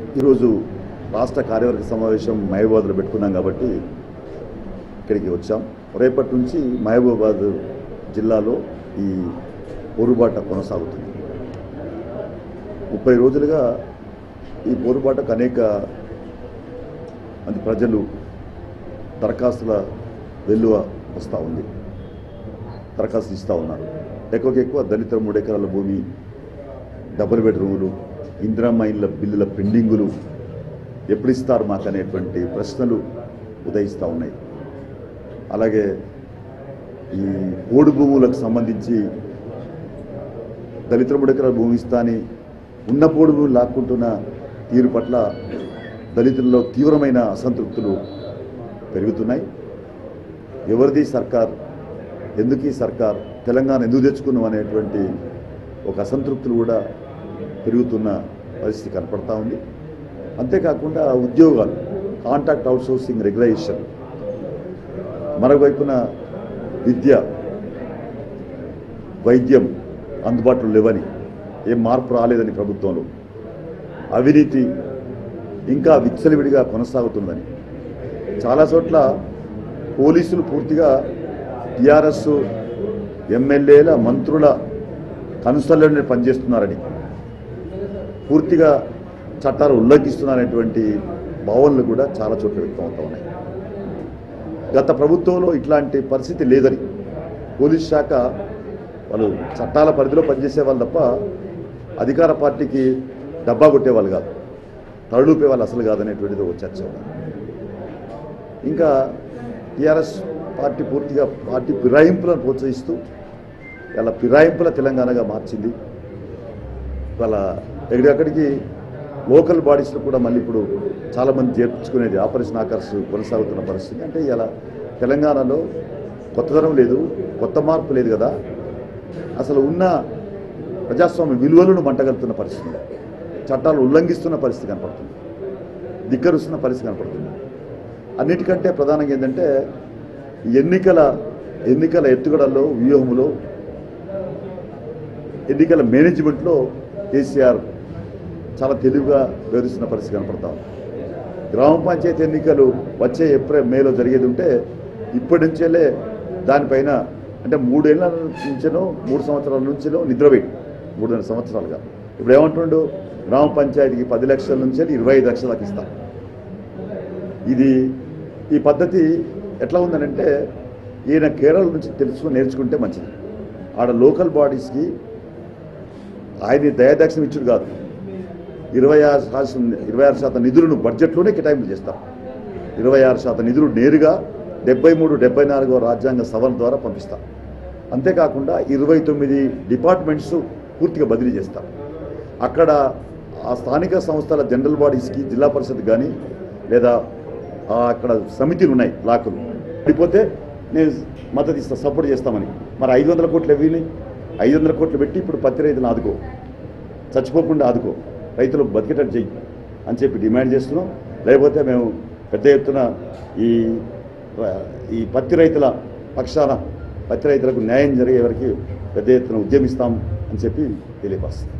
ఈరోజు రాష్ట్ర కార్యవర్గ సమావేశం మహబూబాద్లో పెట్టుకున్నాం కాబట్టి ఇక్కడికి వచ్చాం రేపటి నుంచి మహబూబాబాద్ జిల్లాలో ఈ పోరుబాట కొనసాగుతుంది ముప్పై రోజులుగా ఈ పోరుబాటకు అనేక మంది ప్రజలు దరఖాస్తుల వెల్లువ వస్తూ ఉంది దరఖాస్తు ఇస్తూ ఉన్నారు ఎక్కువకి ఎక్కువ దళిత మూడు ఎకరాల భూమి డబుల్ బెడ్రూములు ఇందిరమ్మ ఇళ్ళ బిల్లుల పెండింగులు ఎప్పుడు ఇస్తారు మాకు అనేటువంటి ప్రశ్నలు ఉదయిస్తూ ఉన్నాయి అలాగే ఈ ఓడు భూములకు సంబంధించి దళితుల మూడు ఎకరాల భూమి ఇస్తా అని ఉన్న పోడు భూములు లాక్కుంటున్న తీరు పట్ల దళితుల్లో తీవ్రమైన అసంతృప్తులు పెరుగుతున్నాయి ఎవరిది సర్కార్ ఎందుకు ఈ సర్కార్ తెలంగాణ ఎందుకు తెచ్చుకున్నాం అనేటువంటి ఒక అసంతృప్తులు కూడా పెరుగుతున్న పరిస్థితి కనపడతా ఉంది అంతేకాకుండా ఉద్యోగాలు కాంట్రాక్ట్ అవుట్సోర్సింగ్ రెగ్యులేషన్ మరోవైపున విద్య వైద్యం అందుబాటులో లేవని ఏం మార్పు రాలేదని ప్రభుత్వంలో అవినీతి ఇంకా విచ్చలవిడిగా కొనసాగుతుందని చాలా చోట్ల పోలీసులు పూర్తిగా టీఆర్ఎస్ ఎమ్మెల్యేల మంత్రుల కనుసల్లోనే పనిచేస్తున్నారని పూర్తిగా చట్టాలు ఉల్లంఘిస్తున్నారనేటువంటి భావనలు కూడా చాలా చోట్ల వ్యక్తం అవుతా ఉన్నాయి గత ప్రభుత్వంలో ఇట్లాంటి పరిస్థితి లేదని పోలీస్ శాఖ వాళ్ళు చట్టాల పరిధిలో పనిచేసే వాళ్ళు తప్ప అధికార పార్టీకి డబ్బా కొట్టేవాళ్ళు కాదు తరడుపే వాళ్ళు అసలు కాదనేటువంటిది ఒక చర్చ ఉంది ఇంకా టీఆర్ఎస్ పార్టీ పూర్తిగా పార్టీ ఫిరాయింపులను ప్రోత్సహిస్తూ ఇలా ఫిరాయింపుల తెలంగాణగా మార్చింది వాళ్ళ ఎక్కడికక్కడికి లోకల్ బాడీస్లో కూడా మళ్ళీ ఇప్పుడు చాలామంది చేర్చుకునేది ఆపరేషన్ ఆకర్ష్ కొనసాగుతున్న పరిస్థితి అంటే ఇలా తెలంగాణలో కొత్తదనం లేదు కొత్త మార్పు లేదు కదా అసలు ఉన్న ప్రజాస్వామ్య విలువలను మంటగలుతున్న పరిస్థితి చట్టాలు ఉల్లంఘిస్తున్న పరిస్థితి కనపడుతుంది ధిక్కరుస్తున్న పరిస్థితి కనపడుతుంది అన్నిటికంటే ప్రధానంగా ఏంటంటే ఈ ఎన్నికల ఎన్నికల ఎత్తుగడల్లో వ్యూహములో ఎన్నికల మేనేజ్మెంట్లో కేసీఆర్ చాలా తెలివిగా వివరిస్తున్న పరిస్థితి కనపడతా ఉంది గ్రామ పంచాయతీ ఎన్నికలు వచ్చే ఏప్రిల్ మేలో జరిగేది ఉంటే ఇప్పటి నుంచేలే దానిపైన అంటే మూడేళ్ల నుంచినో మూడు సంవత్సరాల నుంచినో నిద్రపోయి మూడున్నర సంవత్సరాలుగా ఇప్పుడు ఏమంటుండు గ్రామ పంచాయతీకి పది లక్షల నుంచి ఇరవై ఐదు లక్షల దాకా ఇస్తాం ఇది ఈ పద్ధతి ఎట్లా ఉందనంటే ఈయన కేరళ నుంచి తెలుసుకొని నేర్చుకుంటే మంచిది ఆడ లోకల్ బాడీస్కి ఆయన దయాదక్షిణం ఇచ్చుడు కాదు ఇరవై ఆరు శాతం ఇరవై ఆరు శాతం నిధులను బడ్జెట్లోనే కేటాయింపు చేస్తారు ఇరవై ఆరు శాతం నిధులు నేరుగా డెబ్బై మూడు డెబ్బై నాలుగో రాజ్యాంగ సవరణ ద్వారా పంపిస్తారు అంతేకాకుండా ఇరవై తొమ్మిది డిపార్ట్మెంట్స్ పూర్తిగా బదిలీ చేస్తారు అక్కడ ఆ స్థానిక సంస్థల జనరల్ బాడీస్కి జిల్లా పరిషత్ కానీ లేదా ఆ అక్కడ సమితిలు ఉన్నాయి లాకులు పడిపోతే నేను మద్దతు ఇస్తా సపోర్ట్ చేస్తామని మరి ఐదు వందల కోట్లు ఇవ్వని ఐదు వందల కోట్లు పెట్టి ఇప్పుడు పత్తి రైతులు ఆదుకో చచ్చిపోకుండా ఆదుకో రైతులు బతికేటట్టు చెయ్యి అని చెప్పి డిమాండ్ చేస్తున్నాం లేకపోతే మేము పెద్ద ఎత్తున ఈ ఈ పత్తి రైతుల పక్షాన పత్తి రైతులకు న్యాయం జరిగే వరకు పెద్ద ఎత్తున ఉద్యమిస్తాం అని చెప్పి తెలియపరుస్తాం